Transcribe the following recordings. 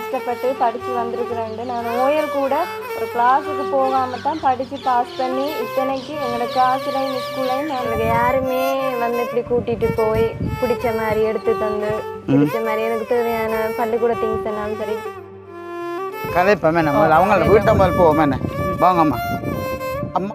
கஷ்டப்பட்டு படித்து வந்திருக்கிறேன் நான் ஓயல் கூட ஒரு கிளாஸுக்கு போகாமல் தான் படித்து பாஸ் பண்ணி இத்தனைக்கு எங்களோட கிளாஸ்லையும் ஸ்கூல்லையும் எங்களுக்கு யாருமே வந்து இப்படி கூட்டிகிட்டு போய் பிடிச்ச மாதிரி எடுத்து தந்து பிடிச்ச மாதிரி எனக்கு தேவையான பள்ளிக்கூட திங்ஸ் என்னாலும் சரி கதைப்போமே நம்ம அவங்கள வீட்டை முதல் போவோமே என்ன வாங்கம்மா அம்மா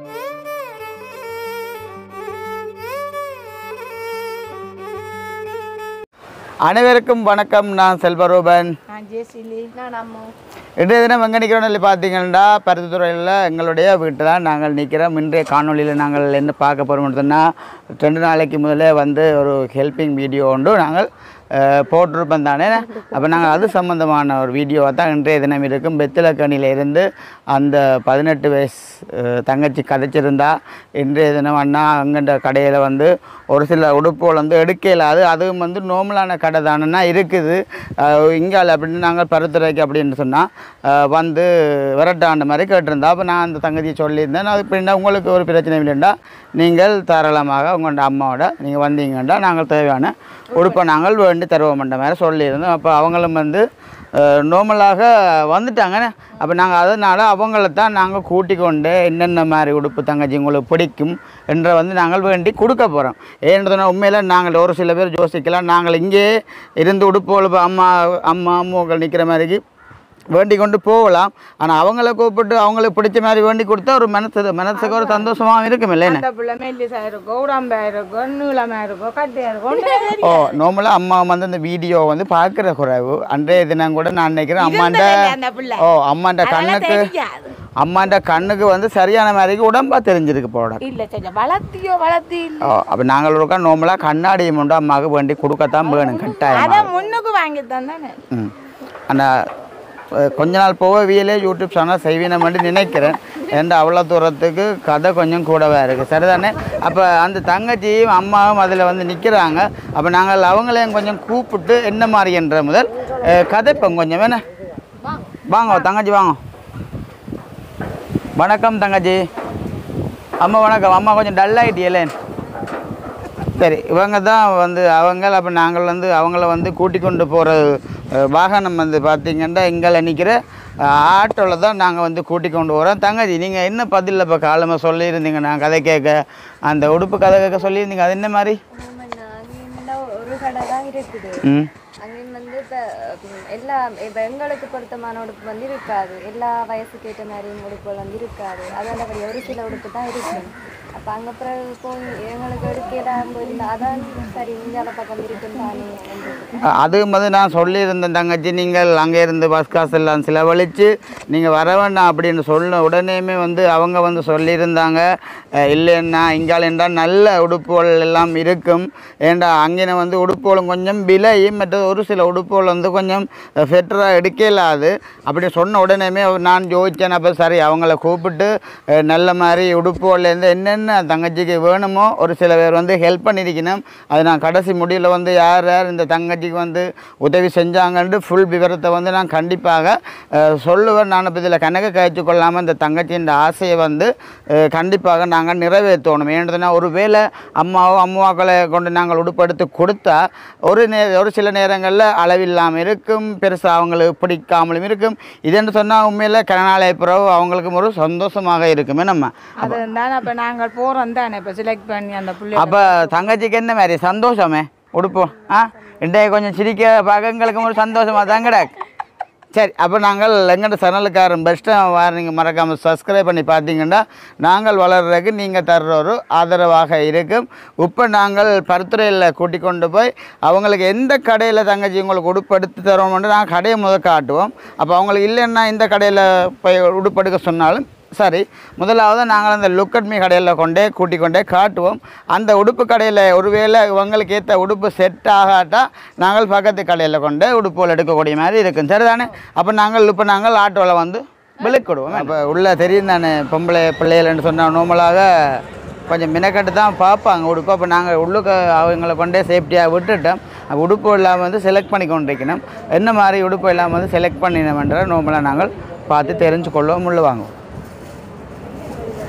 அனைவருக்கும் வணக்கம் நான் செல்வரூபன் நான் ஜேசிலி நான் அம்மா இன்றைய தினம் எங்கே நிற்கிறோம்னு சொல்லி பார்த்தீங்கன்னா பருத்தித்துறையில் எங்களுடைய வீட்டு தான் நாங்கள் நிற்கிறோம் இன்றைய காணொளியில் நாங்கள் என்ன பார்க்க போகிறோம்னு சொன்னால் ரெண்டு நாளைக்கு முதலே வந்து ஒரு ஹெல்பிங் வீடியோ உண்டு நாங்கள் அஹ், போட்டிருப்போம் தானே அப்போ நாங்கள் அது சம்மந்தமான ஒரு வீடியோவை தான் இன்றைய தினம் இருக்கும் பெத்திலக்கணியில் இருந்து அந்த பதினெட்டு வயசு அஹ், தங்கச்சி கதைச்சிருந்தா இன்றைய தினம் அண்ணா அங்கன்ற கடையில் வந்து ஒரு சில உடுப்புகள் வந்து எடுக்க இயலாது அதுவும் வந்து நோமலான கடை தானேன்னா இருக்குது இங்கால அப்படின்னு நாங்கள் பருத்துறைக்கு அப்படின்னு சொன்னால் வந்து விரட்டாண்ட மாதிரி கேட்டிருந்தா அப்போ நான் அந்த தங்கச்சியை சொல்லியிருந்தேன் அது பின்னா உங்களுக்கு ஒரு பிரச்சனை இல்லைண்டா நீங்கள் தாராளமாக உங்களோட அம்மாவோட நீங்கள் வந்தீங்கன்னா நாங்கள் தேவையான உடுப்பை நாங்கள் வேண்டி தருவோம்ன்ற மாதிரி சொல்லியிருந்தோம் அப்போ அவங்களும் வந்து நார்மலாக வந்துட்டாங்க அப்போ நாங்கள் அதனால் அவங்கள தான் நாங்கள் கூட்டிக் கொண்டு என்னென்ன மாதிரி உடுப்பு தங்கச்சி உங்களுக்கு பிடிக்கும் என்ற வந்து நாங்கள் வேண்டி கொடுக்க போகிறோம் ஏன்றதுனா உண்மையில் நாங்கள் ஒரு சில பேர் யோசிக்கலாம் நாங்கள் இங்கே இருந்து உடுப்பு இப்போ அம்மா அம்மா அம்மாக்கள் நிற்கிற மாதிரிக்கு வேண்டி கொண்டு போகலாம் ஆனால் அவங்கள கூப்பிட்டு அவங்களுக்கு பிடிச்ச மாதிரி வேண்டி கொடுத்தா ஒரு மனசு மனசுக்கு ஒரு சந்தோஷமாக இருக்கும் இல்லைன்னு அந்த பிள்ளை மெல்லிசா இருக்கும் உடம்பா இருக்கும் நீளமா இருக்கும் கட்டியா இருக்கும் ஓ நார்மலாக அம்மா வந்து இந்த வீடியோ வந்து பார்க்குற குறைவு அன்றைய தினம் கூட நான் நினைக்கிறேன் அம்மாண்ட அந்த பிள்ளை ஓ அம்மாண்ட கண்ணுக்கு தெரியாது அம்மாண்ட கண்ணுக்கு வந்து சரியான மாதிரிக்கு உடம்பா தெரிஞ்சிருக்கு போட இல்ல சரி வளர்த்தியோ வளர்த்தி ஓ அப்போ நாங்கள் இருக்கா நார்மலாக கண்ணாடியை மட்டும் அம்மாவுக்கு வேண்டி கொடுக்கத்தான் வேணும் கட்டாயம் அத முன்னுக்கு வாங்கி தந்தானே ம் ஆனால் கொஞ்ச நாள் போக வியலே யூடியூப் சேனல் செய்வீன மட்டும் நினைக்கிறேன் ஏன்னா அவ்வளோ தூரத்துக்கு கதை கொஞ்சம் கூடவே இருக்குது சரிதானே அப்போ அந்த தங்கச்சியும் அம்மாவும் அதில் வந்து நிற்கிறாங்க அப்போ நாங்கள் அவங்களையும் கொஞ்சம் கூப்பிட்டு என்ன மாதிரி என்ற முதல் அஹ், கதைப்போம் கொஞ்சம் வேணா வாங்க தங்கச்சி வாங்க வணக்கம் தங்கச்சி அம்மா வணக்கம் அம்மா கொஞ்சம் டல் ஆகிட்டியலே சரி இவங்க தான் வந்து அவங்க அப்போ நாங்கள் வந்து அவங்கள வந்து கூட்டி கொண்டு போகிற வாகனம் வந்து பார்த்திங்கன்னா எங்களை நிற்கிற ஆட்டோவில் தான் நாங்கள் வந்து கூட்டி கொண்டு போகிறோம் தங்கச்சி நீங்கள் என்ன பதில் இப்போ காலமாக சொல்லியிருந்தீங்க நான் கதை கேட்க அந்த உடுப்பு கதை கேட்க சொல்லியிருந்தீங்க அது என்ன மாதிரி அங்கே ஒரு கடை தான் இருக்குது ம் அங்கே வந்து இப்போ எல்லா இப்போ எங்களுக்கு பொருத்தமான உடுப்பு வந்து இருக்காது எல்லா வயசுக்கு ஏற்ற மாதிரி உடுப்புகள் வந்து இருக்காது அதோட ஒரு சில உடுப்பு தான் இருக்கும் அப்போ அங்கே பிறகு போய் எங்களுக்கு எடுக்கலாம் போயிருந்தா அதான் சரி இந்தியாவில் பக்கம் இருக்குன்னு தானே என்று அது வந்து நான் சொல்லியிருந்தேன் தங்கச்சி நீங்கள் அங்கே இருந்து பஸ் காசு எல்லாம் செலவழித்து நீங்கள் வர வேண்டாம் அப்படின்னு சொன்ன உடனேயுமே வந்து அவங்க வந்து சொல்லியிருந்தாங்க அஹ் இல்லைன்னா இங்கால என்றால் நல்ல உடுப்புகள் எல்லாம் இருக்கும் ஏண்டா அங்கே வந்து உடுப்புகளும் கொஞ்சம் விலையும் மற்ற ஒரு சில உடுப்புகள் வந்து கொஞ்சம் பெட்டராக எடுக்க இல்லாது அப்படி சொன்ன உடனேயுமே நான் யோசித்தேன் அப்போ சரி அவங்கள கூப்பிட்டு அஹ் நல்ல மாதிரி உடுப்புகள்லேருந்து என்னென்ன தங்கச்சிக்கு வேணுமோ ஒரு சில பேர் வந்து ஹெல்ப் பண்ணியிருக்கணும் அது நான் கடைசி முடிவில் வந்து யார் யார் இந்த தங்கச்சிக்கு வந்து உதவி செஞ்சாங்கன்ட்டு ஃபுல் விவரத்தை வந்து நான் கண்டிப்பாக அஹ், சொல்லுவேன் நான் இப்போ இதில் கணக்கு கழிச்சு கொள்ளாமல் இந்த தங்கச்சியின் ஆசையை வந்து அஹ், கண்டிப்பாக நாங்கள் நிறைவேற்றணும் ஏன்றதுனா ஒரு வேளை அம்மாவோ அம்மாக்களை கொண்டு நாங்கள் உடுப்படுத்து கொடுத்தா ஒரு நே ஒரு சில நேரங்களில் அளவில்லாமல் இருக்கும் பெருசாக அவங்களுக்கு பிடிக்காமலும் இருக்கும் இதுன்னு சொன்னால் உண்மையில் கனநாளை பிறகு அவங்களுக்கும் ஒரு சந்தோஷமாக இருக்குமே நம்ம அது தானே அப்ப நாங்கள் போறோம் தானே இப்ப செலக்ட் பண்ணி அந்த பிள்ளை அப்போ தங்கச்சிக்கு என்ன மாதிரி சந்தோஷமே உடுப்போம் ஆ இன்றைய கொஞ்சம் சிரிக்க பார்க்க எங்களுக்கு ஒரு சந்தோஷமாக தான் கிடக்கு சரி அப்போ நாங்கள் எங்கள்கிட்ட சேனலுக்காரன் பெஸ்ட்டாக வார நீங்கள் மறக்காமல் சப்ஸ்கிரைப் பண்ணி பார்த்தீங்கன்னா நாங்கள் வளர்றதுக்கு நீங்கள் தர்ற ஒரு ஆதரவாக இருக்கும் இப்போ நாங்கள் பருத்துறையில் கூட்டி கொண்டு போய் அவங்களுக்கு எந்த கடையில் தங்கச்சி உங்களுக்கு உடுப்பு எடுத்து தரோம்னு நாங்கள் கடையை முதல் காட்டுவோம் அப்போ அவங்களுக்கு இல்லைன்னா இந்த கடையில் போய் உடுப்பெடுக்க சொன்னாலும் சரி முதலாவது நாங்கள் அந்த லுக்கட் மீ கடையில் கொண்டே கூட்டி கொண்டே காட்டுவோம் அந்த உடுப்பு கடையில் ஒருவேளை உங்களுக்கு ஏற்ற உடுப்பு செட் ஆகாட்டா நாங்கள் பக்கத்து கடையில் கொண்டு உடுப்புகள் எடுக்கக்கூடிய மாதிரி இருக்கும் சரிதானே அப்போ நாங்கள் இப்போ நாங்கள் ஆட்டோவில் வந்து விழுக்கிடுவோம் அப்போ உள்ளே தெரியும் தானே பொம்பளை பிள்ளைகள்னு சொன்னால் நார்மலாக கொஞ்சம் மினக்கட்டு தான் பார்ப்பாங்க உடுப்பு அப்போ நாங்கள் உள்ளுக்கு அவங்கள கொண்டே சேஃப்டியாக விட்டுட்டோம் அப்ப உடுப்பு இல்லாமல் வந்து செலக்ட் பண்ணி கொண்டிருக்கணும் என்ன மாதிரி உடுப்பு இல்லாமல் வந்து செலக்ட் பண்ணினோம்ன்ற நார்மலாக நாங்கள் பார்த்து தெரிஞ்சு கொள்வோம் உள்ள வாங்குவோம்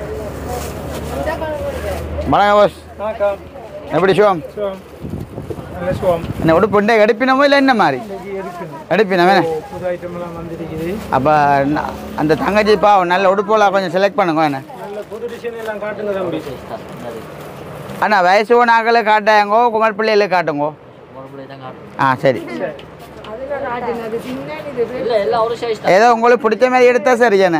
வணக்கம் பாஸ் எப்படி சிவம் நல்ல சுகம் என்ன உடுப்பு உண்டை எடுப்பினமோ இல்லை என்ன மாதிரி எடுப்பினமே புது ஐட்டம் எல்லாம் வந்துருக்குது அப்போ அந்த தங்கச்சி பாவம் நல்ல உடுப்பெல்லாம் கொஞ்சம் செலக்ட் பண்ணுங்க என்ன நல்ல புது டிசைன் எல்லாம் காட்டுங்க தம்பி அண்ணா வயசு நாங்களே காட்டாங்கோ குமார் பிள்ளைகளே காட்டுங்கோ ஆ சரி ஏதோ உங்களுக்கு பிடிச்ச மாதிரி எடுத்தா சரி என்ன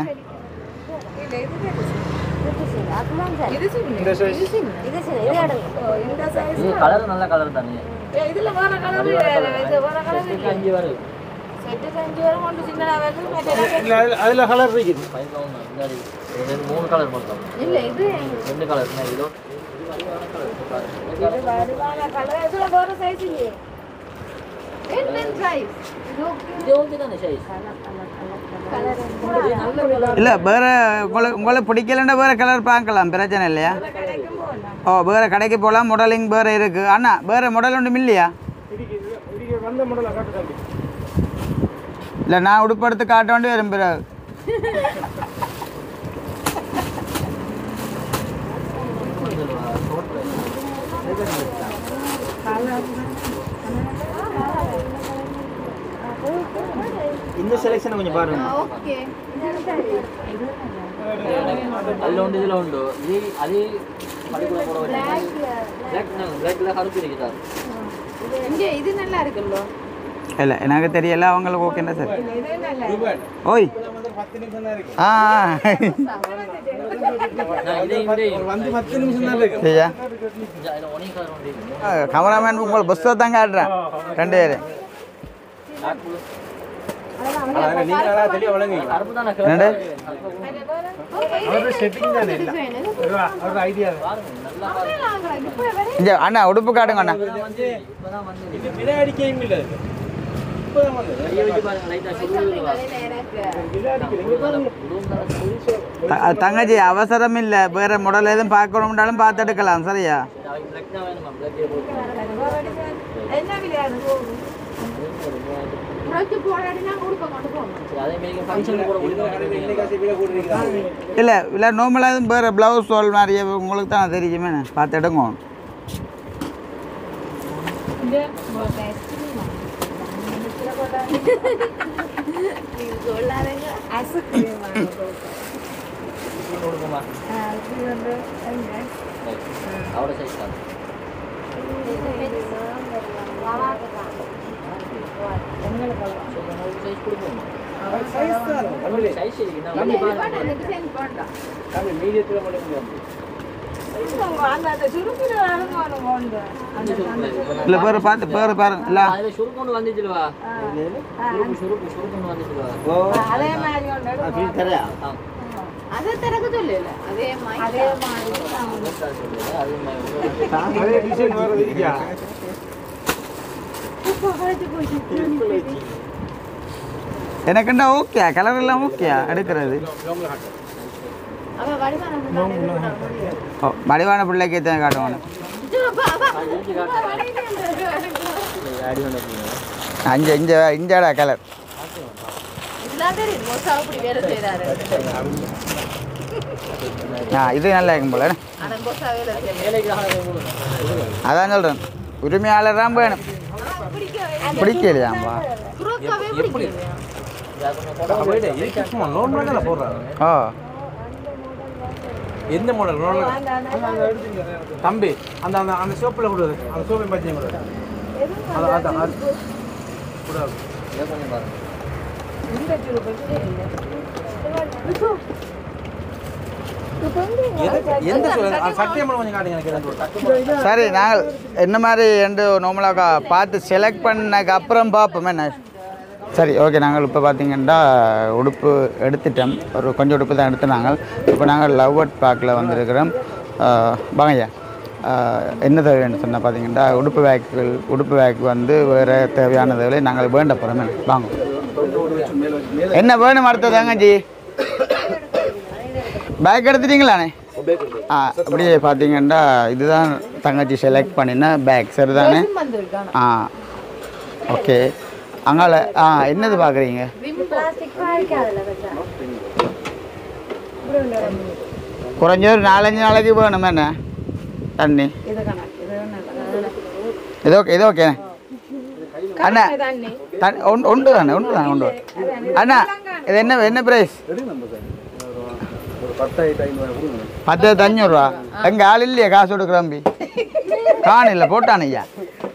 இந்த சைஸ் இது சரி இது எடுங்க கலர் நல்ல கலர் தானே இதுல வேற கலர் இது வேற கலர் அஞ்சு வரும் செட்டு செஞ்சு வரும் கொண்டு சின்னதா வருது மற்ற இல்ல அதுல- அதுல கலர் இருக்குது ஃபைவ் தௌசண்ட் முன்னாடி ரெண்டு மூணு கலர் மட்டும் இல்ல இது ரெண்டு கலர் என்ன இதோ இது வருவான கலர் இதுல வேற சைஸ் இல்லையே என்ன சைஸ் இது ஓகே தானே சைஸ் இல்லை வேறு உங்களுக்கு உங்களுக்கு பிடிக்கலன்னா வேறு கலர் பார்க்கலாம் பிரச்சனை இல்லையா ஓ வேறு கடைக்கு போகலாம் மாடலிங் வேறு இருக்குது அண்ணா வேறு மாடல் ஒன்றும் இல்லையா இதுக்கு இதுக்கு வந்த மாடலை காட்டு தம்பி இல்லை நான் உடுப்பு எடுத்து காட்ட வேண்டி விரும்புகிறேன் இந்த செலெக்ஷன் கொஞ்சம் பாருங்க ఓకే அதில் உண்டு இதில் உண்டு இது அது பள்ளிக்கூட போட பிளாக் பிளாக்ல கருப்பு இருக்குது இங்க இது நல்லா இருக்குல்ல இல்லை எனக்கு தெரியல அவங்களுக்கு ஓகேண்டா சார் இது நல்லா ஓய் பத்து நிமிஷம் தான் இருக்கு ஆ நான் இதே இதையும் வந்து பத்து நிமிஷம் தான் இருக்கு சரியா இதில் ஒனி கலர் உண்டு கேமராமேன் உங்களை பஸ் தான் காட்டுறேன் ரெண்டு பேர் நீங்க நல்லா தெளிவா வழங்குங்க கருப்பு தானே ரெண்டு அவரோட செட்டிங் தானே இல்ல அவரோட ஐடியா இங்கே அண்ணா உடுப்பு காட்டுங்க அண்ணா வந்து இப்போதான் வந்து இது விலை அடிக்கையும் இல்ல இது இப்பதான் வந்தது கையை வச்சு பாருங்க லைட்டாக சுடுவா விலை அடிக்கல த- அது தங்கச்சி அவசரம் இல்லை வேறு மாடல் எதுவும் பார்க்கணும்னாலும் பார்த்து எடுக்கலாம் சரியா அவருக்கு பிளாக் தான் வேணுமா பிளாக்கே போட்டு என்ன விளையாடு போகும் போராடினா கொடுக்க கொண்டு போகணும் சரி அதே மாரி ஃபங்க்ஷனுக்கு கூட கொடுக்க இன்னைக்கு விலை கூடுறீங்க இல்லை இல்லை நார்மலாக எதுவும் வேறு ப்ளவுஸ் தோல் மாதிரி உங்களுக்கு தான் தெரியுமே பார்த்து எடுங்க சொல்லாதங்க கொடுக்குமா அவரோட சைஸ் தான் சைஸ் கொடுப்போமா சைஸ் இருக்கு நான் வந்து பாருங்க தம்பி மீடியத்தில் மட்டும் தம்பி அந்த அந்த சுருக்கிற அனுமானம் உண்டு அந்த சுருக்கு இப்போ நான் இல்லை பேர் பார்த்து பேர் பாருங்க இல்லை அதுல சுருக்குன்னு வந்துச்சுலவா சுருக்கு சுருக்கு சுருக்குன்னு வந்துச்சுலவா அதே மாதிரி ஒன்று ஆ அதை திறக்க சொல்லல அதே மாதிரி அதே மாதிரி அதான் சொல்லுது அது மாதிரி அதே டிசைன் வர்றது இருக்கியா எனக்குண்டா ஓகே கலர் எல்லாம் ஓகேயா எடுக்கிறது அவன் வடிவான ஓ வடிவான பிள்ளைக்கு தான் காட்டுவானு அடி வந்து அஞ்சு இஞ்ச இஞ்சாடா கலர் இதெல்லாம் தெரியும் மோசா அப்படி வேலை செய்யறாரு ஆ இது நல்லா இருக்கும் போல என்ன? ஆனா மோசா வேலை செய்யறாரு வேலைக்கு ஆக அதான் சொல்கிறேன் உரிமையாளர் தான் வேணும் பிடிக்கலையாம்பா குறுக்காவே பிடிக்கல சும்மா நார்மலாக தான் போடுறாங்க ஓ எந்த மாடல் தம்பி அந்த அந்த அந்த சோப்பில் கொடுது அந்த சோப்பை பச்சையும் கொடுது அதான் அதான் அது கூடாது கொஞ்சம் பாருங்க எது- எந்த சொல்லுங்க அந்த சத்தியமான கொஞ்சம் காட்டுங்க எனக்கு ரெண்டு சரி நாங்கள் என்ன மாதிரி என்று நார்மலாக பார்த்து செலக்ட் பண்ணக்கு அப்புறம் பார்ப்போமே என்ன சரி ஓகே நாங்கள் இப்போ பார்த்தீங்கன்னா உடுப்பு எடுத்துட்டோம் ஒரு கொஞ்சம் உடுப்பு தான் எடுத்து நாங்கள் இப்போ நாங்கள் லவ் அட் பேக்கில் வந்திருக்கிறோம் வாங்கய்யா என்ன தேவைன்னு சொன்னால் பார்த்தீங்கன்னா உடுப்பு பேக்குகள் உடுப்பு பேக் வந்து வேறு தேவையானதுகளை நாங்கள் வேண்ட போகிறோமே வாங்க என்ன வேணும் அடுத்த தங்கச்சி பேக் எடுத்துட்டீங்களாண்ணே ஆ அப்படியே பார்த்தீங்கன்னா இதுதான் தங்கச்சி செலக்ட் பண்ணின பேக் சரிதானே ஆ ஓகே அங்கால ஆ என்னது பார்க்குறீங்க பிளாஸ்டிக் பாதிக்காதுல்ல வச்சா குறைஞ்ச ஒரு நாலஞ்சு நாளைக்கு வேணும் என்ன தண்ணி இது கணக்கு இது நல்லா இது ஓகே இது ஓகே அண்ணா தண்ணி தண்ணி ஒன்று ஒன்று தானே ஒன்று தானே ஒன்று அண்ணா இது என்ன என்ன ப்ரைஸ் ஒரு பத்தாயிரத்தி ஐநூறு கொடுங்க பத்தாயிரத்து அஞ்சூறுரூவா எங்கள் ஆள் இல்லையா காசு கொடுக்குறம்பி காண இல்லை போட்டான் ஐயா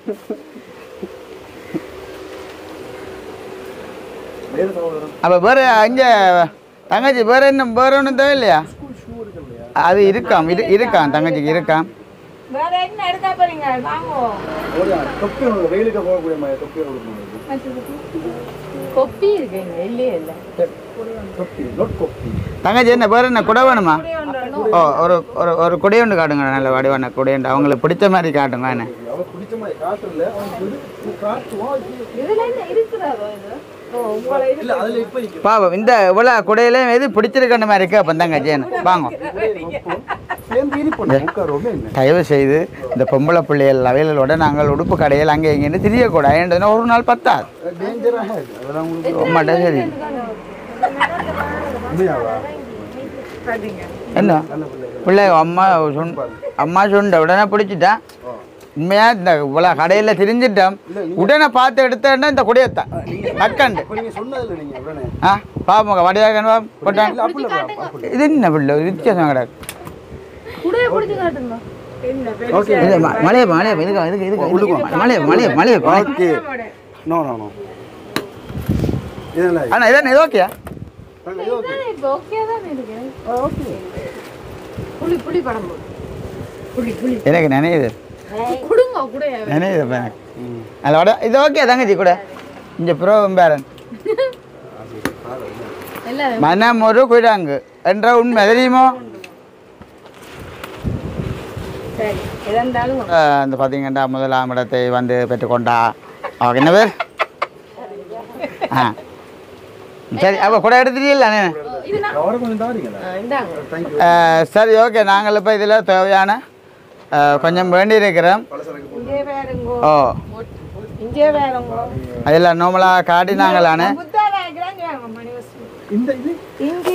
வேறு சகோதரன் அப்போ வேறு இங்கே தங்கச்சி வேறு என்ன வேறு ஒன்றும் தேவையில்லையா அது இருக்காம் இரு இருக்காம் தங்கச்சிக்கு இருக்காம் வேற என்ன எடுக்க போறீங்க வாங்குவோம் ஒரு தொப்பி ஒன்று வெயிலுக்கு போகக்கூடிய மாதிரி தொப்பி ஒன்று கொடுக்கணும் கொப்பி இருக்குங்க இல்லையே இல்லை தொப்பி நோட் கொப்பி தங்கச்சி என்ன வேறு என்ன குடை வேணுமா ஓ ஒரு ஒரு ஒரு குடை ஒன்று காட்டுங்க நல்ல வடிவான குடை ஒன்று அவங்களுக்கு பிடிச்ச மாதிரி காட்டுங்க என்ன அவன் பிடிச்ச மாதிரி காசு இல்லை அவன் சொல்லி நீ காட்டுவான் இதுல என்ன இருக்கிறதோ இது ஓ உங்களை இது இல்லை அதில் இப்போ இருக்கு பாவம் இந்த இவ்வளோ குடையில எது பிடிச்சிருக்கன்ற மாதிரி இருக்கு அப்போ தங்கச்சி என்ன வாங்க சேர்ந்து இனிப்போம் உட்காரோமே என்ன தயவு செய்து இந்த பொம்பளை பிள்ளைகள் அவைகளோட நாங்கள் உடுப்பு கடையில் அங்கே இங்கேன்னு தெரியக்கூடாது ஏன்றதுனா ஒரு நாள் பத்தாது டேஞ்சராக இருக்கு அதெல்லாம் உங்களுக்கு உண்மைட்டா சரி உண்மையாவா என்ன பிள்ளை அம்மா சொன் அம்மா சொன்ன உடனே பிடிச்சிட்டேன் உண்மையா இந்த இவ்வளோ கடையில் திரிஞ்சிட்டோம் உடனே பார்த்து எடுத்தேன்னா இந்த குடையத்தான் மக்கண்டு இப்போ நீங்கள் சொன்னதில்லை நீங்கள் உடனே ஆ பாப்போங்க வடியாக போட்டான் அப்படி இல்லை அப்படி இது என்ன பிள்ளை ஒரு வித்தியாசம் கிடையாது குடையை பிடிச்சி காட்டுங்க ஓகே இது ம- மலையை மலையை இதுக்கு இதுக்கு இதுக்கு மலையை மலையை மலையை ஓகே நோ நோ நோ இதெல்லாம் அண்ணா இதான் இது ஓகேயா இது ஓகே இப்போ ஓகே தான் இருக்கு ஓகே புளி புளி படம் போடு புளி புளி எனக்கு நினையுது கொடுங்க குடைய நினையுது இப்ப எனக்கு அதோட இது ஓகே தங்கச்சி கூட இங்கே ப்ரோ பேரன் எல்லாம் மனம் ஒரு குழாங்கு என்ற உண்மை தெரியுமோ சரி எதா இருந்தாலும் அஹ் இந்த பார்த்தீங்கன்னா முதலாம் இடத்தை வந்து பெற்றுக்கொண்டா அவ என்ன பேர் ஆ சரி அப்போ கூட எடுத்துட்டீங்களா அவரை கொஞ்சம் தாரீங்களா இந்தாங்க தேங்க்யூ அஹ் சரி ஓகே நாங்கள் இப்போ இதில் தேவையான அஹ் கொஞ்சம் வேண்டி இருக்கிறோம் இங்கே வேறுங்கோ ஓ இங்கே வேறுங்கோ அதில் நார்மலாக காட்டினாங்களானே புத்தா வேகிறாங்க வாங்க மணி வசூல் இந்த இது இங்கே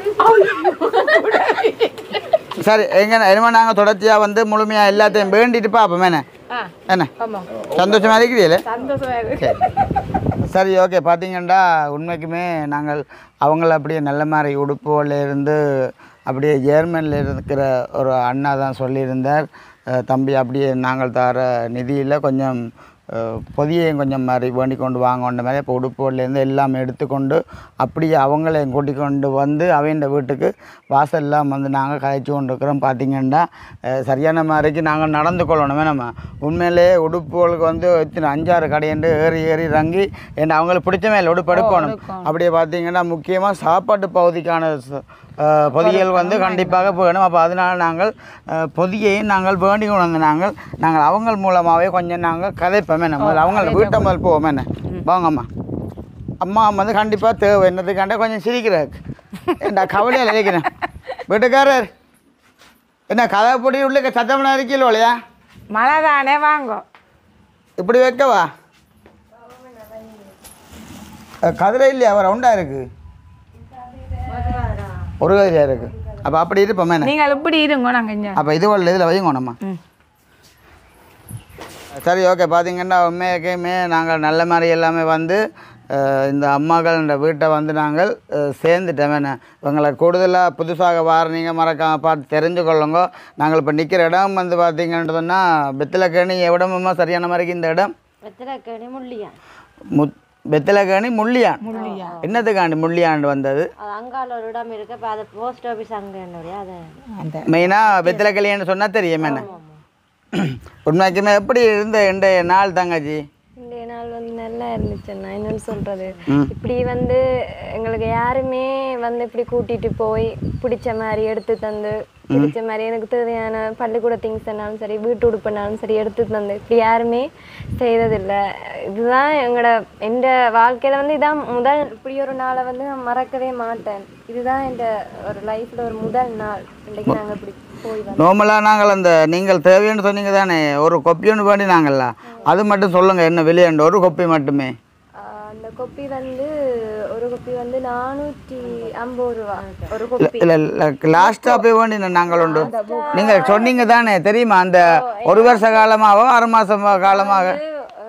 சரி எங்க என்னமோ நாங்கள் தொடர்ச்சியாக வந்து முழுமையாக எல்லாத்தையும் வேண்டிட்டு பார்ப்போம் என்ன ஆ என்ன ஆமாம் சந்தோஷமாக இருக்கிறீங்களே சந்தோஷமா இருக்கு சரி சரி ஓகே பார்த்தீங்கன்னா உண்மைக்குமே நாங்கள் அவங்கள அப்படியே நல்ல மாதிரி உடுப்புல இருந்து அப்படியே ஜெர்மனில் இருக்கிற ஒரு அண்ணா தான் சொல்லியிருந்தார் அஹ் தம்பி அப்படியே நாங்கள் தர நிதியில் கொஞ்சம் அஹ், பொதியையும் கொஞ்சம் மாதிரி வேண்டி கொண்டு வாங்கன்ற மாதிரி இப்போ உடுப்புலேருந்து எல்லாம் எடுத்துக்கொண்டு அப்படியே அவங்களையும் கூட்டிக் கொண்டு வந்து அவங்க வீட்டுக்கு வாசல்லாம் வந்து நாங்கள் கதைச்சு கொண்டு இருக்கிறோம் பார்த்தீங்கன்னா அஹ், சரியான மாதிரிக்கு நாங்கள் நடந்து கொள்ளணுமே நம்ம உண்மையிலேயே உடுப்புகளுக்கு வந்து எத்தனை அஞ்சாறு கடையண்டு ஏறி ஏறி இறங்கி என்ன அவங்களுக்கு பிடிச்ச மேலே உடுப்பு எடுக்கணும் அப்படியே பார்த்தீங்கன்னா முக்கியமாக சாப்பாட்டு பகுதிக்கான ச- அஹ், பொதிகள் வந்து கண்டிப்பாக வேணும் அப்போ அதனால் நாங்கள் அஹ், பொதியையும் நாங்கள் வேண்டி கொண்டு வந்து நாங்கள் நாங்கள் அவங்க மூலமாகவே கொஞ்சம் நாங்கள் கதைப்போமே நம்ம அவங்க வீட்டை முதல் போவோமே என்ன வாங்கம்மா அம்மா வந்து கண்டிப்பாக தேவை என்னதுக்காண்ட கொஞ்சம் சிரிக்கிறாரு ஏண்டா கவலையில் இருக்கிறேன் வீட்டுக்காரர் என்ன கதை பொடி உள்ள சத்தம்னா இருக்கீங்களோ இல்லையா மழை தானே வாங்கோ இப்படி வைக்கவா அஹ், கதிரை இல்லையா அவர் ரவுண்டாக இருக்கு ஒரு கதிரையாக இருக்கு அப்போ அப்படி இருப்போமே என்ன நீங்கள் இப்படி இருங்கோ நாங்கள் இங்கே அப்போ இது உள்ள இதில் வைங்க நம்ம ம் சரி ஓகே பார்த்தீங்கன்னா உண்மையாக்கையுமே நாங்கள் நல்ல மாதிரி எல்லாமே வந்து அஹ், இந்த அம்மாக்கள் இந்த வீட்டை வந்து நாங்கள் அஹ், சேர்ந்துட்டோமே இவங்களை கூடுதலாக புதுசாக வாரீங்க மறக்காம பார்த்து தெரிஞ்சு கொள்ளுங்க நாங்கள் இப்போ நிற்கிற இடம் வந்து பார்த்தீங்கன்னு சொன்னால் பெத்தலக்கேணி இடமுமா சரியான மாதிரிக்கு இந்த இடம் வெத்தலைக்கணி முள்ளியா முத் பெத்தலக்கேணி முள்ளியான் என்னத்துக்காண்டி முள்ளியாண்டு வந்தது அது அங்கால ஒரு இடம் இருக்கு இப்போ அது போஸ்ட் ஆஃபீஸ் அங்கே என்னுடைய அது அந்த மெயினாக பெத்தலக்கலின்னு சொன்னால் தெரியும் என்ன உண்மைக்குமே எப்படி இருந்த இன்றைய நாள் தங்கச்சி இன்றைய நாள் வந்து நல்லா இருந்துச்சுண்ணா என்னன்னு சொல்றது இப்படி வந்து எங்களுக்கு யாருமே வந்து இப்படி கூட்டிட்டு போய் பிடிச்ச மாதிரி எடுத்து தந்து பிடிச்ச மாதிரி எனக்கு தேவையான பள்ளிக்கூட திங்ஸ்னாலும் சரி வீட்டு உடுப்புனாலும் சரி எடுத்து தந்து இப்படி யாருமே செய்ததில்லை இதுதான் எங்களோட எந்த வாழ்க்கையில வந்து இதான் முதல் இப்படி ஒரு நாளை வந்து நான் மறக்கவே மாட்டேன் இதுதான் என் ஒரு லைஃப்ல ஒரு முதல் நாள் இன்னைக்கு நாங்க இப்படி போய் வந்தோம் நார்மலாக நாங்கள் அந்த நீங்கள் தேவைன்னு சொன்னீங்க தானே ஒரு கொப்பி ஒன்று வேண்டி நாங்கள்ல அது மட்டும் சொல்லுங்கள் என்ன விலையாண்டு ஒரு கொப்பி மட்டுமே ஆஹ் அந்த கொப்பி வந்து ஒரு கொப்பி வந்து நானூற்றி ஐம்பது ரூபா ஒரு கொப்பி இல்லை இல்லை லாஸ்ட்டாக போய் வேண்டி நாங்கள் உண்டு நீங்கள் சொன்னீங்க தானே தெரியுமா அந்த ஒரு வருஷ காலமாகவோ அரை மாதம் காலமாக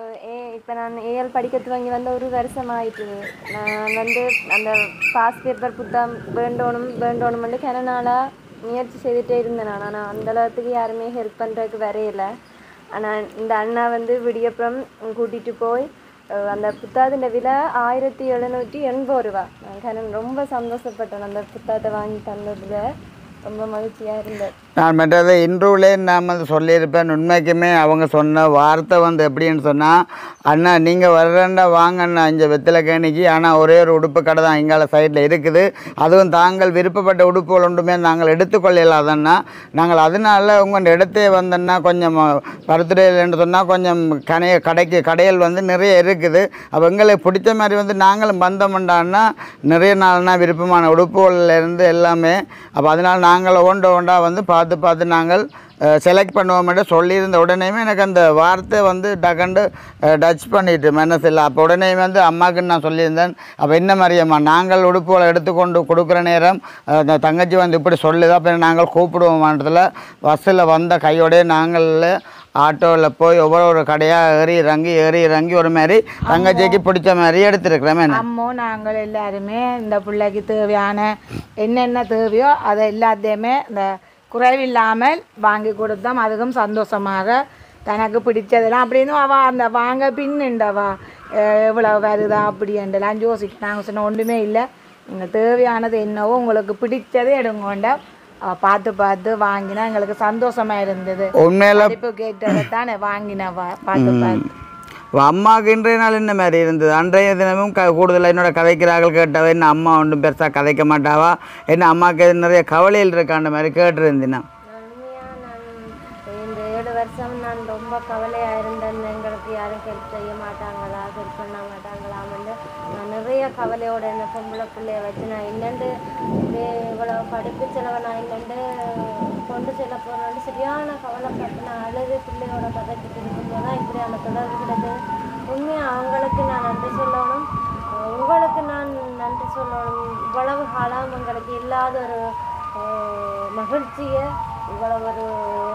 இப்போ நான் ஏஎல் படிக்க துவங்கி வந்து ஒரு வருஷம் ஆயிட்டு நான் வந்து அந்த பாஸ் பேப்பர் புத்தகம் வேண்டோணும் வேண்டோணும்னு கன நாளாக முயற்சி செய்துட்டே இருந்தேன் நான் ஆனால் அந்த அளவுக்கு யாருமே ஹெல்ப் பண்ணுறதுக்கு வரையில ஆனால் இந்த அண்ணா வந்து விடியப்புறம் கூட்டிகிட்டு போய் அஹ், அந்த புத்தகத்தின் விலை ஆயிரத்தி எழுநூற்றி எண்பது ரூபா நான் கன ரொம்ப சந்தோஷப்பட்டேன் அந்த புத்தகத்தை வாங்கி தந்ததில் ரொம்ப மகிழ்ச்சியாக இருந்தேன் நான் மற்றது இன்றுவிலே நான் வந்து சொல்லியிருப்பேன் உண்மைக்குமே அவங்க சொன்ன வார்த்தை வந்து எப்படின்னு சொன்னால் அண்ணா நீங்கள் வர்றேன்டா வாங்கண்ணா இங்கே வெத்தில கேணிக்கு ஆனால் ஒரே ஒரு உடுப்பு கடை தான் எங்கால சைடில் இருக்குது அதுவும் தாங்கள் விருப்பப்பட்ட உடுப்புகள் ஒன்றுமே நாங்கள் எடுத்துக்கொள்ளலாதண்ணா நாங்கள் அதனால உங்கள் இடத்தே வந்தோன்னா கொஞ்சம் பருத்துடையில்னு சொன்னால் கொஞ்சம் கனைய கடைக்கு கடைகள் வந்து நிறைய இருக்குது அப்போ எங்களுக்கு பிடிச்ச மாதிரி வந்து நாங்களும் வந்தோம்டான்னா நிறைய நாள்னா விருப்பமான உடுப்புகள்ல இருந்து எல்லாமே அப்போ அதனால் நாங்கள் ஒவ்வொன்று ஒன்றா வந்து பார்த்து பார்த்து நாங்கள் செலக்ட் பண்ணுவோம்ட்டு சொல்லியிருந்த உடனேயுமே எனக்கு அந்த வார்த்தை வந்து டக்கண்டு டச் பண்ணிட்டு மனசில் அப்போ உடனே வந்து அம்மாவுக்கு நான் சொல்லியிருந்தேன் அப்போ என்ன மாதிரியம்மா நாங்கள் உடுப்புகளை எடுத்துக்கொண்டு கொடுக்குற நேரம் அஹ், அந்த தங்கச்சி வந்து இப்படி சொல்லுது அப்போ நாங்கள் கூப்பிடுவோமான்றதுல பஸ்ஸில் வந்த கையோடய நாங்கள் ஆட்டோவில் போய் ஒவ்வொரு ஒரு கடையாக ஏறி இறங்கி ஏறி இறங்கி ஒரு மாதிரி தங்கச்சிக்கு பிடிச்ச மாதிரி எடுத்துருக்குறேன் அம்மோ நாங்கள் எல்லாருமே இந்த பிள்ளைக்கு தேவையான என்னென்ன தேவையோ அதை எல்லாத்தையுமே இந்த குறைவில்லாமல் வாங்கி கொடுத்தோம் அதுக்கும் சந்தோஷமாக தனக்கு பிடிச்சதெல்லாம் அப்படின்னு அவள் அந்த வாங்க பின்னுண்டவா எவ்வளோ வருதா அப்படின்ட்டுலாம் யோசிக்க நாங்கள் சொன்ன ஒன்றுமே இல்லை நீங்கள் தேவையானது என்னவோ உங்களுக்கு பிடிச்சதை எடுங்கோண்ட அவ பார்த்து பார்த்து வாங்கினா எங்களுக்கு சந்தோஷமா இருந்தது உண்மையில படிப்பு கேட்டதை தானே வாங்கினவா பார்த்து பார்த்து இப்போ அம்மாவுக்கு இன்றைய நாள் என்ன மாதிரி இருந்தது அன்றைய தினமும் க கூடுதலாக என்னோட கதைக்கிறார்கள் கேட்டவ என்ன அம்மா ஒன்றும் பெருசாக கதைக்க மாட்டாவா என்ன அம்மாவுக்கு எது நிறைய கவலையில் இருக்கான்ற மாதிரி கேட்டிருந்தேன் உண்மையாக நான் இந்த ஏழு வருஷம் நான் ரொம்ப கவலையாக இருந்தேன் எங்களுக்கு யாரும் ஹெல்ப் செய்ய மாட்டாங்களா ஹெல்ப் பண்ண மாட்டாங்களான்னு நான் நிறைய கவலையோட என்ன பொம்பளை பிள்ளைய வச்சு நான் என்னண்டு இப்படி இவ்வளோ படிப்பு செலவை நான் என்னண்டு கொண்டு செல்ல போகிறேன்னு சரியான கவலைப்பட்டு நான் அழுது பிள்ளையோட கதைக்கிட்டு இருக்கும்போது தான் இப்படி அந்த தொடர்பு கிடைச்சது உண்மையாக அவங்களுக்கு நான் நன்றி சொல்லணும் அஹ் உங்களுக்கு நான் நன்றி சொல்லணும் இவ்வளவு காலம் உங்களுக்கு இல்லாத ஒரு அஹ், மகிழ்ச்சியை இவ்வளவு ஒரு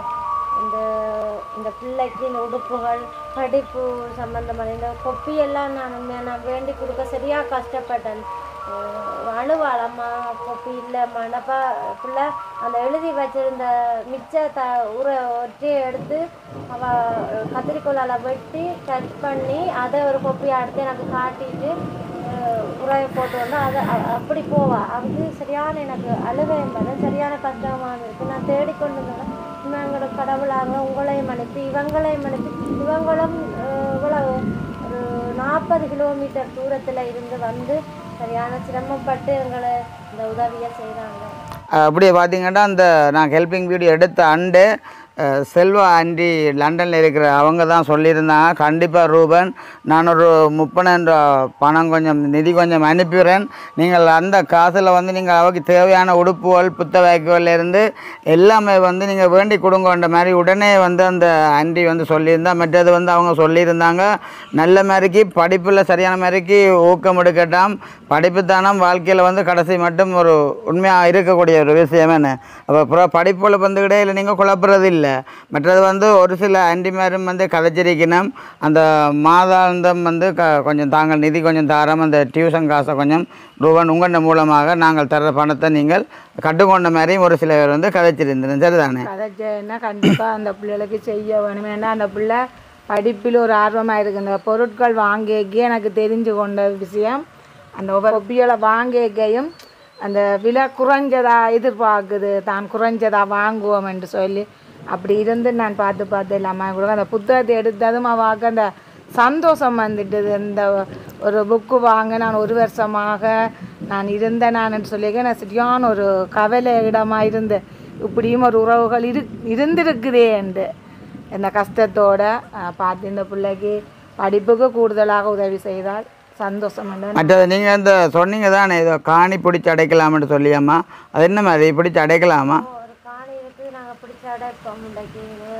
இந்த இந்த பிள்ளைக்கு இந்த உடுப்புகள் படிப்பு சம்பந்தமான இந்த கொப்பியெல்லாம் நான் உண்மையாக நான் வேண்டி கொடுக்க சரியாக கஷ்டப்பட்டேன் அஹ் அழுவாளம்மா கொப்பி இல்லைம்மானப்பா பிள்ளை அந்த எழுதி வச்சிருந்த மிச்ச த உர ஒற்றையை எடுத்து அவ கத்திரிக்கோலால் வெட்டி கட் பண்ணி அதை ஒரு கொப்பியாக எடுத்து எனக்கு காட்டிட்டு அஹ் உரையை போட்டு வந்து அதை அ- அப்படி போவா அது சரியான எனக்கு அழுகை என்பது சரியான கஷ்டமாக இருக்கு நான் தேடிக்கொண்டு இருந்தேன் இவங்களோட கடவுளாக உங்களையும் அனுப்பி இவங்களையும் அனுப்பி இவங்களும் அஹ், இவ்வளவு ஒரு நாற்பது கிலோமீட்டர் தூரத்தில் இருந்து வந்து சரியான சிரமப்பட்டு எங்களை இந்த உதவியை செய்கிறாங்க அப்படியே பார்த்தீங்கன்னா அந்த நான் ஹெல்பிங் வீடியோ எடுத்த அண்டு அஹ், செல்வா ஆண்டி லண்டனில் இருக்கிற அவங்க தான் சொல்லியிருந்தாங்க கண்டிப்பாக ரூபன் நான் ஒரு முப்பதாயிரம் ரூபா பணம் கொஞ்சம் நிதி கொஞ்சம் அனுப்பிடுறேன் நீங்கள் அந்த காசில் வந்து நீங்கள் அவருக்கு தேவையான உடுப்புகள் புத்த வைக்கோல்ல இருந்து எல்லாமே வந்து நீங்கள் வேண்டி கொடுங்கன்ற மாதிரி உடனே வந்து அந்த ஆண்டி வந்து சொல்லியிருந்தா மற்றது வந்து அவங்க சொல்லியிருந்தாங்க நல்ல மாதிரிக்கு படிப்பில் சரியான மாதிரிக்கு ஊக்கம் எடுக்கட்டாம் படிப்பு தானம் வாழ்க்கையில் வந்து கடைசி மட்டும் ஒரு உண்மையாக இருக்கக்கூடிய ஒரு விஷயமே அப்போ அப்புறம் படிப்பில் வந்து இடையில நீங்கள் குழப்புறது இல்லை மற்றது வந்து ஒரு சில ஆண்டிமாரும் வந்து கதைச்சிருக்கணும் அந்த மாதாந்தம் வந்து க கொஞ்சம் தாங்கள் நிதி கொஞ்சம் தாரம் அந்த டியூஷன் காசை கொஞ்சம் ரூபன் உங்கள் மூலமாக நாங்கள் தர்ற பணத்தை நீங்கள் கட்டுக்கொண்ட மாதிரியும் ஒரு சில பேர் வந்து கதைச்சிருந்தேன் சரிதானே கதைச்சேன்னா கண்டிப்பாக அந்த பிள்ளைகளுக்கு செய்ய வேணும் ஏன்னா அந்த பிள்ளை படிப்பில் ஒரு ஆர்வமாக இருக்கு இந்த பொருட்கள் வாங்கிக்கே எனக்கு தெரிஞ்சு கொண்ட விஷயம் அந்த ஒவ்வொரு ஒப்பியலை வாங்கிக்கையும் அந்த விலை குறைஞ்சதா எதிர்பார்க்குது தான் குறைஞ்சதா வாங்குவோம் என்று சொல்லி அப்படி இருந்து நான் பார்த்து பார்த்து இல்லாமல் கூட அந்த புத்தகத்தை எடுத்ததும் அவாக்கு அந்த சந்தோஷம் வந்துட்டுது இந்த ஒரு புக்கு வாங்க நான் ஒரு வருஷமாக நான் இருந்தேன் நான் சொல்லியிருக்கேன் நான் சரியான ஒரு கவலை இடமாக இருந்து இப்படியும் ஒரு உறவுகள் இரு இருந்திருக்குதே என்று இந்த கஷ்டத்தோட அஹ், பார்த்து இந்த பிள்ளைக்கு படிப்புக்கு கூடுதலாக உதவி செய்தால் சந்தோஷம் என்று மற்றது நீங்கள் இந்த சொன்னீங்க தானே ஏதோ காணி பிடிச்சி அடைக்கலாம்னு சொல்லியாம்மா அது என்ன மாதிரி பிடிச்சி அடைக்கலாமா ஒரு காணி இருக்கு நாங்கள் பிடிச்ச அடைப்போம் இன்றைக்கு நேரம் இல்லைன்னா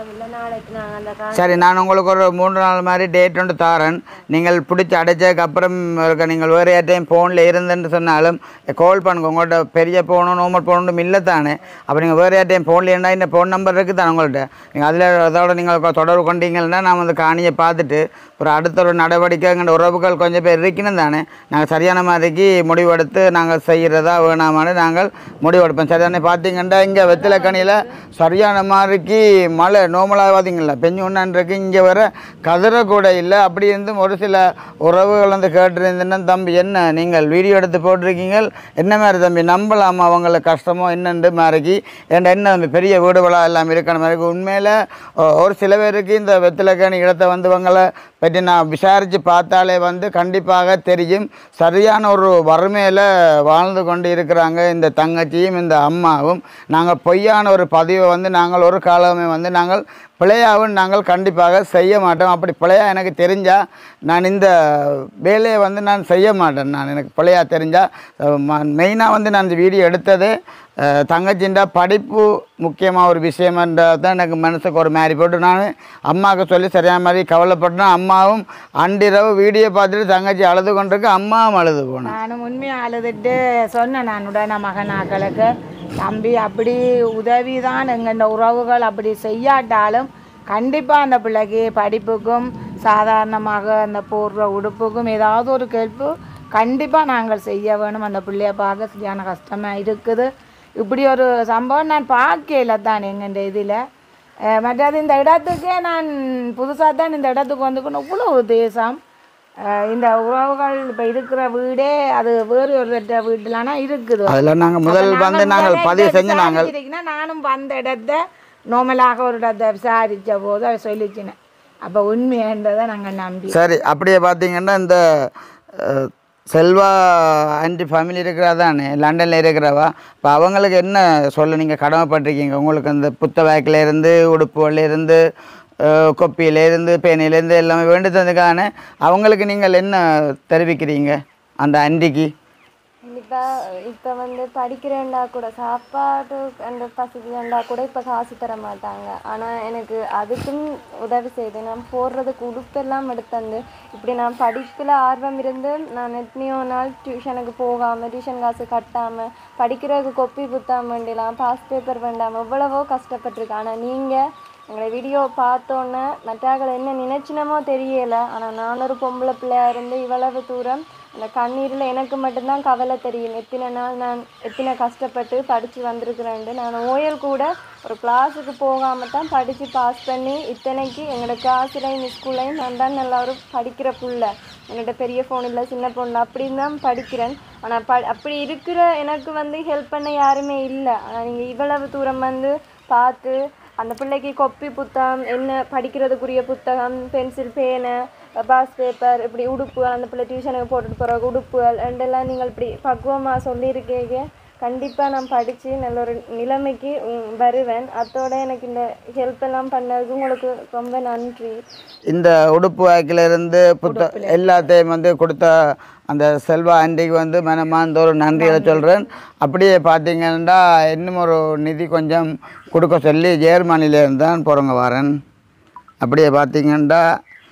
நாளைக்கு நாங்கள் அந்த கா சரி நான் உங்களுக்கு ஒரு மூன்று நாள் மாதிரி டேட் ஒன்று தாரேன் நீங்கள் பிடிச்சி அடைச்சதுக்கு அப்புறம் இருக்க நீங்கள் வேறு யார்ட்டையும் ஃபோனில் இருந்துன்னு சொன்னாலும் கால் பண்ணுங்க உங்கள்கிட்ட பெரிய ஃபோனும் நோமல் ஃபோனும் இல்லை தானே அப்போ நீங்கள் வேறு யார்ட்டையும் ஃபோனில் இருந்தால் இந்த ஃபோன் நம்பர் இருக்குது தானே உங்கள்கிட்ட நீங்கள் அதில் அதோட நீங்கள் கொ- தொடர்பு கொண்டீங்கன்னா நான் வந்து காணியை பார்த்துட்டு ஒரு அடுத்த ஒரு நடவடிக்கை எங்கள் உறவுகள் கொஞ்சம் பேர் இருக்கணும் தானே நாங்கள் சரியான மாதிரிக்கு முடிவெடுத்து நாங்கள் செய்கிறதா வேணாமான்னு நாங்கள் முடிவெடுப்போம் சரிதானே பார்த்தீங்கன்னா இங்கே வெத்திலக்கணியில் சரியான மாதிரிக்கு மழை நோமலாக பார்த்தீங்களா பெஞ்சு ஒன்றான்ருக்கு இங்கே வர கதிர கூட இல்லை அப்படி இருந்தும் ஒரு சில உறவுகள் வந்து கேட்டிருந்தேன்னா தம்பி என்ன நீங்கள் வீடியோ எடுத்து போட்டிருக்கீங்க என்ன மாதிரி தம்பி நம்பலாமா அவங்களுக்கு கஷ்டமோ என்னண்டு மாதிரிக்கு ஏன்டா என்ன தம்பி பெரிய வீடுகளா எல்லாம் இருக்கிற மாதிரி உண்மையில் ஒரு சில பேருக்கு இந்த வெத்திலக்கணி இடத்தை வந்தவங்களை பற்றி நான் விசாரித்து பார்த்தாலே வந்து கண்டிப்பாக தெரியும் சரியான ஒரு வறுமையில் வாழ்ந்து கொண்டு இருக்கிறாங்க இந்த தங்கச்சியும் இந்த அம்மாவும் நாங்கள் பொய்யான ஒரு பதிவை வந்து நாங்கள் ஒரு காலமே வந்து நாங்கள் பிழையாவும் நாங்கள் கண்டிப்பாக செய்ய மாட்டோம் அப்படி பிழையா எனக்கு தெரிஞ்சால் நான் இந்த வேலையை வந்து நான் செய்ய மாட்டேன் நான் எனக்கு பிழையா தெரிஞ்சால் மெயினாக வந்து நான் இந்த வீடியோ எடுத்ததே அஹ், தங்கச்சின்ற படிப்பு முக்கியமாக ஒரு விஷயம்ன்றது தான் எனக்கு மனசுக்கு ஒரு மாதிரி போட்டு நான் அம்மாவுக்கு சொல்லி சரியான மாதிரி கவலைப்பட்டேன் அம்மாவும் அன்றிரவு வீடியோ பார்த்துட்டு தங்கச்சி அழுது கொண்டிருக்கு அம்மாவும் அழுது போனேன் நானும் உண்மையாக அழுதுட்டு சொன்னேன் நான் உடனே மகனாக்களுக்கு தம்பி அப்படி உதவி தான் எங்கள் உறவுகள் அப்படி செய்யாட்டாலும் கண்டிப்பாக அந்த பிள்ளைக்கு படிப்புக்கும் சாதாரணமாக அந்த போடுற உடுப்புக்கும் ஏதாவது ஒரு கேள்வி கண்டிப்பாக நாங்கள் செய்ய வேணும் அந்த பிள்ளைய பார்க்க சரியான கஷ்டமாக இருக்குது இப்படி ஒரு சம்பவம் நான் பார்க்கல தான் எங்கள் இதில் மற்றது இந்த இடத்துக்கே நான் புதுசாக தான் இந்த இடத்துக்கு வந்துக்கணும் இவ்வளோ தேசம் அஹ் இந்த உறவுகள் இப்போ இருக்கிற வீடே அது வேறு ஒரு வீட்டிலானா இருக்குது அதில் நாங்கள் முதல் அப்ப வந்து நாங்க நாங்கள் முதல்ல பதிவு இதை செஞ்சு நாங்கள் விசாரிச்சிருக்கீங்கன்னா, நானும் வந்த இடத்த நோமலாக ஒரு இடத்த விசாரித்த போது அதை சொல்லிச்சினேன் அப்போ உண்மைன்றதை நாங்கள் நம்பி சரி அப்படியே பார்த்தீங்கன்னா இந்த அஹ், செல்வா ஆண்டி ஃபேமிலி இருக்கிறா தானே லண்டனில் இருக்கிறவா இப்போ அவங்களுக்கு என்ன சொல்ல நீங்கள் கடமைப்பட்டிருக்கீங்க உங்களுக்கு அந்த புத்த பேக்கில் இருந்து உடுப்புல இருந்து அஹ், கொப்பியில இருந்து பேனையிலேருந்து எல்லாமே வேண்டி தந்ததுக்கான அவங்களுக்கு நீங்கள் என்ன தெரிவிக்கிறீங்க அந்த ஆண்டிக்கு கண்டிப்பாக இப்போ வந்து படிக்கிறேன்டா கூட சாப்பாடு அந்த பசிக்குதுண்டா கூட இப்போ காசு தர மாட்டாங்க ஆனால் எனக்கு அதுக்கும் உதவி செய்து நான் போடுறதுக்கு உடுப்பெல்லாம் எடுத்தந்து இப்படி நான் படிப்பில் ஆர்வம் இருந்து நான் எத்தனையோ நாள் டியூஷனுக்கு போகாமல் டியூஷன் காசு கட்டாமல் படிக்கிறதுக்கு கொப்பி புத்தகம் வேண்டியலாம் பாஸ் பேப்பர் வேண்டாமல் எவ்வளவோ கஷ்டப்பட்டிருக்கேன் ஆனால் நீங்கள் எங்களை வீடியோ பார்த்தோன்னே மற்றாக்கள் என்ன நினைச்சினமோ தெரியல ஆனால் நான் ஒரு பொம்பளை பிள்ளையா இருந்து இவ்வளவு தூரம் அந்த கண்ணீரில் எனக்கு மட்டும்தான் கவலை தெரியும் எத்தனை நாள் நான் எத்தனை கஷ்டப்பட்டு படித்து வந்திருக்கிறேன்ட்டு நான் ஓயல் கூட ஒரு கிளாஸுக்கு போகாமல் தான் படித்து பாஸ் பண்ணி இத்தனைக்கு எங்களோட கிளாஸ்லையும் ஸ்கூல்லையும் நான் தான் நல்லா ஒரு படிக்கிற புள்ள என்னோட பெரிய ஃபோன் இல்லை சின்ன ஃபோன் அப்படின்னு தான் படிக்கிறேன் ஆனால் ப அப்படி இருக்கிற எனக்கு வந்து ஹெல்ப் பண்ண யாருமே இல்லை ஆனால் நீங்கள் இவ்வளவு தூரம் வந்து பார்த்து அந்த பிள்ளைக்கு கொப்பி புத்தகம் என்ன படிக்கிறதுக்குரிய புத்தகம் பென்சில் பேனு பாஸ் பேப்பர் இப்படி உடுப்புகள் அந்த பிள்ளை டியூஷனுக்கு போட்டுட்டு போகிற உடுப்புகள் ரெண்டெல்லாம் நீங்கள் இப்படி பக்குவமாக சொல்லியிருக்கீங்க கண்டிப்பாக நான் படித்து நல்ல ஒரு நிலைமைக்கு உம், வருவேன் அதோட எனக்கு இந்த ஹெல்ப் எல்லாம் பண்ணதுக்கு உங்களுக்கு ரொம்ப நன்றி இந்த உடுப்பு வாக்கில இருந்து புத்த எல்லாத்தையும் வந்து கொடுத்த அந்த செல்வா ஆண்டிக்கு வந்து மனமார்ந்த ஒரு நன்றியை சொல்கிறேன் அப்படியே பார்த்தீங்கன்னா இன்னும் ஒரு நிதி கொஞ்சம் கொடுக்க சொல்லி ஜெர்மனிலேருந்து தான் போகிறவங்க வரேன் அப்படியே பார்த்தீங்கன்னா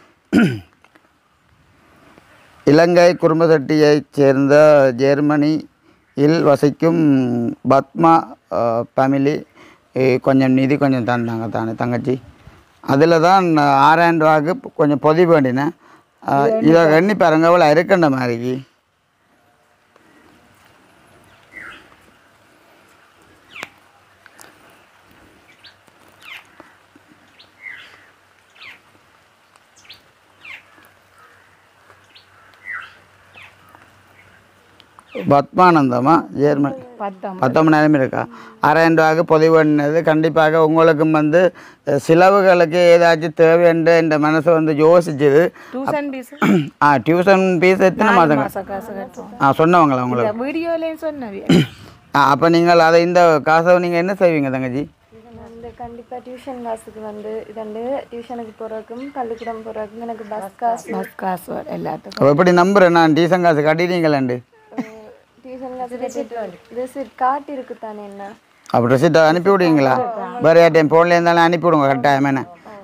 இலங்கை குடும்பத்தட்டியைச் சேர்ந்த ஜெர்மனியில் வசிக்கும் பத்மா ஃபேமிலி கொஞ்சம் நிதி கொஞ்சம் தந்தாங்க தானே தங்கச்சி அதில் தான் ஆறாயிரம் ரூபாய்க்கு கொஞ்சம் பொதி வேண்டினேன் அஹ், இதை எண்ணி பாருங்க இவ்வளோ இருக்கின்ற மாதிரி பத்மானந்தமா ஜெர்மன் பத்தம் பத்தொம்பதாயிரம் இருக்கா ஆறாயிரம் ரூபாய்க்கு பொதிவு பண்ணது கண்டிப்பாக உங்களுக்கும் வந்து அஹ், செலவுகளுக்கு ஏதாச்சும் தேவைன்ற இந்த மனசு வந்து யோசிச்சுது டியூஷன் ஃபீஸ் ஆ டியூஷன் ஃபீஸ் எத்தனை மாதங்க மாத காசு கட்டுவோம் ஆ சொன்னவங்களா உங்களுக்கு வீடியோலேயும் சொன்னவி ஆ அப்போ நீங்கள் அதை இந்த காசை நீங்கள் என்ன செய்வீங்க தங்கச்சி நான் வந்து கண்டிப்பாக டியூஷன் காசுக்கு வந்து இதண்டு டியூஷனுக்கு போகிறதுக்கும் பள்ளிக்கூடம் போகிறதுக்கும் எனக்கு பஸ் காசு பஸ் காசு வரும் எல்லாத்துக்கும் அப்போ எப்படி நம்புறேன் நான் டீசன் காசு கட்டிட்டீங்களாண்டு டியூஷன் காசு ரிசிப்ட் காட்டி இருக்கு தானே என்ன அப்போ ரெசிப்டை அனுப்பி விடுவீங்களா வேறு யார்ட்டையும் ஃபோன்ல இருந்தாலும் அனுப்பி விடுங்க கரெக்டாக என்ன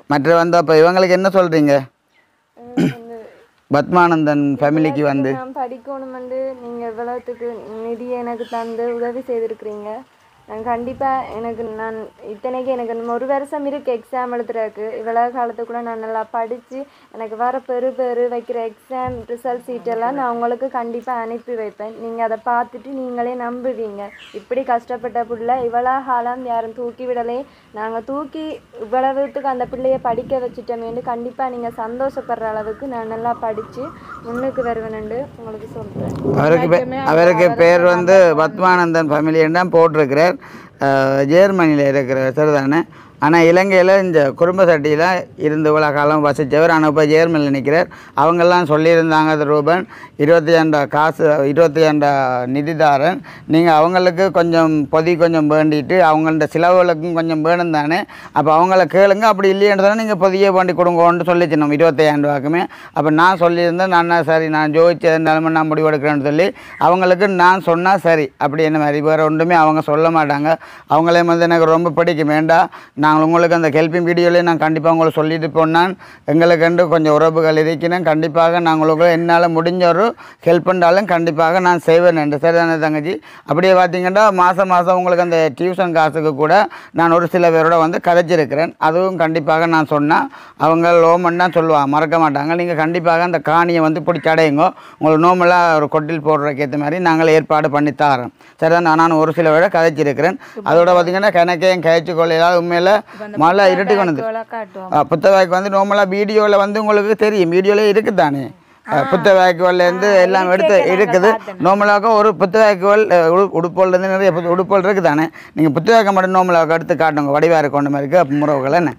மற்ற வந்து அப்போ இவங்களுக்கு என்ன சொல்கிறீங்க வந்து பத்மானந்தன் ஃபேமிலிக்கு வந்து நான் படிக்கணுமெண்டு நீங்கள் இவ்வளோத்துக்கு நிதியை எனக்கு தந்து உதவி செய்திருக்கிறீங்க நான் கண்டிப்பாக எனக்கு நான் இத்தனைக்கு எனக்கு இன்னும் ஒரு வருஷம் இருக்கு எக்ஸாம் எழுதுறதுக்கு இவ்வளோ காலத்துக்குள்ள நான் நல்லா படித்து எனக்கு வர பெரு பெரு வைக்கிற எக்ஸாம் ரிசல்ட் சீட்டெல்லாம் நான் உங்களுக்கு கண்டிப்பாக அனுப்பி வைப்பேன் நீங்கள் அதை பார்த்துட்டு நீங்களே நம்புவீங்க இப்படி கஷ்டப்பட்ட பிள்ளை இவ்வளோ காலம் யாரும் தூக்கி விடலே நாங்கள் தூக்கி இவ்வளவுத்துக்கு அந்த பிள்ளைய படிக்க வச்சுட்டோமேன்னு கண்டிப்பாக நீங்கள் சந்தோஷப்படுற அளவுக்கு நான் நல்லா படித்து முன்னுக்கு வருவேனுண்டு உங்களுக்கு சொல்கிறேன் அவருக்கு பே- அவருக்கு பேர் வந்து பத்மானந்தன் ஃபேமிலின்னு தான் போட்டிருக்கிறார் ஜெர்மனியில் இருக்கிறவர் சரிதானே ஆனால் இலங்கையில் இந்த குடும்ப சட்டியில் இருந்து இவ்வளோ காலம் வசித்தவர் ஆனால் இப்போ ஜெர்மனியில் நிற்கிறார் அவங்கெல்லாம் சொல்லியிருந்தாங்க அது ரூபன் இருபத்தி ஏண்டா காசு இருபத்தி ஏண்டா நிதிதாரன் நீங்கள் அவங்களுக்கு கொஞ்சம் பொதி கொஞ்சம் வேண்டிட்டு அவங்கள்ட்ட செலவுகளுக்கும் கொஞ்சம் வேணும் தானே அப்போ அவங்கள கேளுங்க அப்படி இல்லைன்னு சொன்னால் நீங்கள் பொதியை வேண்டி கொடுங்கன்னு சொல்லிச்சு நம்ம இருபத்தையாயிரம் ரூபாக்குமே அப்போ நான் சொல்லியிருந்தேன் நான் என்ன சரி நான் ஜோதிச்ச நிலமை நான் முடிவு எடுக்கிறேன்னு சொல்லி அவங்களுக்கு நான் சொன்னால் சரி அப்படி என்ன மாதிரி வேறு ஒன்றுமே அவங்க சொல்ல மாட்டாங்க அவங்களே வந்து எனக்கு ரொம்ப பிடிக்கும் வேண்டாம் நாங்கள் உங்களுக்கு அந்த ஹெல்ப்பிங் வீடியோலேயே நான் கண்டிப்பாக உங்களுக்கு சொல்லிட்டு போனான் எங்களுக்கென்று கொஞ்சம் உறவுகள் இருக்கிறேன் கண்டிப்பாக நான் உங்களுக்கு என்னால் முடிஞ்ச ஒரு ஹெல்ப் பண்ணாலும் கண்டிப்பாக நான் செய்வேன் என்று சரிதானே தங்கச்சி அப்படியே பார்த்தீங்கன்னா மாதம் மாதம் உங்களுக்கு அந்த டியூஷன் காசுக்கு கூட நான் ஒரு சில பேரோட வந்து கதைச்சிருக்கிறேன் அதுவும் கண்டிப்பாக நான் சொன்னால் அவங்க லோமன் தான் சொல்லுவாங்க மறக்க மாட்டாங்க நீங்கள் கண்டிப்பாக அந்த காணியை வந்து பிடிச்சி அடையுங்க உங்களுக்கு நோமெல்லாம் ஒரு கொட்டில் போடுறதுக்கு ஏற்ற மாதிரி நாங்கள் ஏற்பாடு பண்ணி தாரோம் சரிதான் நான் ஒரு சில பேரை கதைச்சிருக்கிறேன் அதோட பார்த்தீங்கன்னா கணக்கையும் கழிச்சு கொள்ளையிலால் உண்மையில் மழை இருட்டி கொண்டு காட்டுவோம் புத்தவாய்க்கு வந்து நார்மலாக வீடியோவில் வந்து உங்களுக்கு தெரியும் வீடியோவில் இருக்குது தானே புத்தவாய்க்குவல்லேருந்து எல்லாம் எடுத்து இருக்குது நார்மலாக ஒரு புத்தவாய்க்குவல் உடுப்போல்லேருந்து நிறைய புத்த- உடுப்போல் இருக்குது தானே நீங்கள் புத்தவாய்க்கு மட்டும் நார்மலாக எடுத்து காட்டுங்க வடிவாக இருக்க ஒன்று மாதிரி இருக்குது முறவுகள் என்ன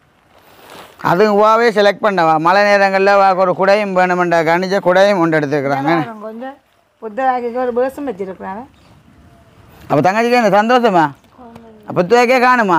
அது வாவே செலக்ட் பண்ணவா மழை நேரங்களில் ஒரு குடையும் வேணுமெண்டா கணிச்ச குடையும் கொண்டு எடுத்துக்கிறாங்க கொஞ்சம் புத்தராகிக்கு ஒரு பேசம் வச்சிருக்கிறாங்க அப்போ தங்கச்சிக்கு என்ன சந்தோஷமா புத்தவாய்க்கே காணுமா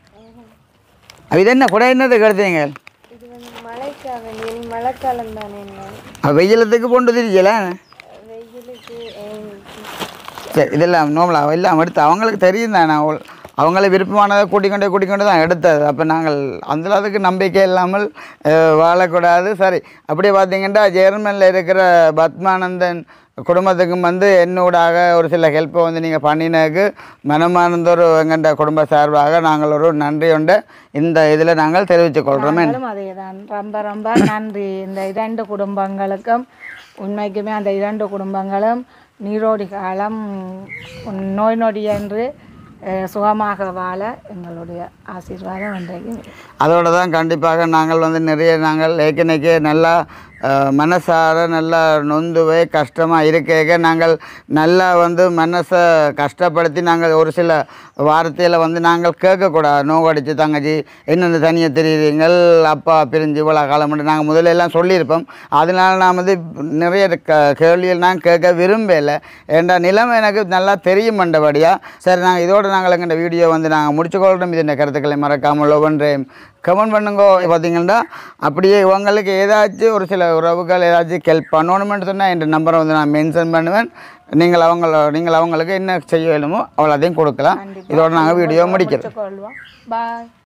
அப்ப இது என்ன குடை என்னதுக்கு எடுத்தீங்க இது வந்து மழைக்காக வேண்டிய இனி மழைக்காலம் தானே என்ன அப்ப வெயிலத்துக்கு கொண்டு திரிக்கல வெயிலுக்கு அஹ், சரி இதெல்லாம் நோமலா எல்லாம் எடுத்து அவங்களுக்கு தெரியும் தானே அவள் அவங்கள விருப்பமானதை கூட்டிக்கொண்டு கூட்டிக்கொண்டு தான் எடுத்தது அப்போ நாங்கள் அந்த அளவுக்கு நம்பிக்கை இல்லாமல் அஹ், வாழக்கூடாது சரி அப்படியே பார்த்தீங்கன்னா ஜெர்மனியில் இருக்கிற பத்மானந்தன் குடும்பத்துக்கும் வந்து என்னோடாக ஒரு சில ஹெல்ப்பை வந்து நீங்கள் பண்ணினதுக்கு மனமார்ந்த ஒரு எங்கண்ட குடும்ப சார்பாக நாங்கள் ஒரு நன்றி உண்டு இந்த இதில் நாங்கள் தெரிவித்துக் கொள்கிறோமே நாங்களும் அதே தான் ரொம்ப ரொம்ப நன்றி இந்த இரண்டு குடும்பங்களுக்கும் உண்மைக்குமே அந்த இரண்டு குடும்பங்களும் நீரோடி காலம் நோய் நொடியன்று அஹ், சுகமாக வாழ எங்களுடைய ஆசீர்வாதம் இன்றைக்கு அதோட தான் கண்டிப்பாக நாங்கள் வந்து நிறைய நாங்கள் ஏற்கனவே நல்லா அஹ், மனசார நல்லா நொந்துவே கஷ்டமாக இருக்க நாங்கள் நல்லா வந்து மனசை கஷ்டப்படுத்தி நாங்கள் ஒரு சில வார்த்தையில் வந்து நாங்கள் கேட்கக்கூடாது நோவடிச்சு தங்கச்சி என்னென்ன தனியாக தெரியுறீங்கள் அப்பா பிரிஞ்சு இவ்வளோ காலம் மட்டும் நாங்கள் முதல்ல எல்லாம் சொல்லியிருப்போம் அதனால நான் வந்து நிறைய க கேள்விகள் நான் கேட்க விரும்பலை ஏண்டா நிலைமை எனக்கு நல்லா தெரியும் மண்டபடியாக சரி நாங்கள் இதோட நாங்கள் எங்கள் வீடியோ வந்து நாங்கள் முடிச்சுக்கொள்கிறோம் இது இந்த கருத்துக்களை மறக்காமல் ஒவ்வொன்றையும் கமெண்ட் பண்ணுங்க பார்த்தீங்கன்னா அப்படியே இவங்களுக்கு ஏதாச்சும் ஒரு சில உறவுகள் ஏதாச்சும் ஹெல்ப் பண்ணணுமென்னு சொன்னால் என் நம்பரை வந்து நான் மென்ஷன் பண்ணுவேன் நீங்கள் அவங்கள நீங்கள் அவங்களுக்கு என்ன செய்ய வேணுமோ அவ்வளோ அதையும் கொடுக்கலாம் இதோட நாங்கள் வீடியோ முடிக்கிறோம் கொள்வோம் பாய்